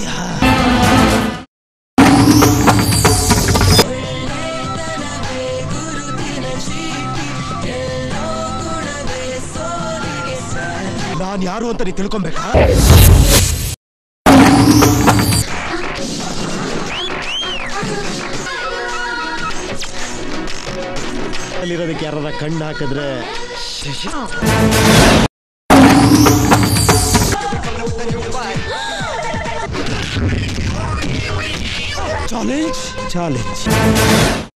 ಮಾಡ್ತೀಯಾ ನಾನ್ ಯಾರು ಅಂತ ನೀ ತಿಳ್ಕೊಬೇಕಾ ಅಲ್ಲಿರೋದಕ್ಕೆ ಯಾರದ ಕಣ್ಣು ಹಾಕಿದ್ರೆ ಚಾಲೆಂಜ್ ಚಾಲೆಂಜ್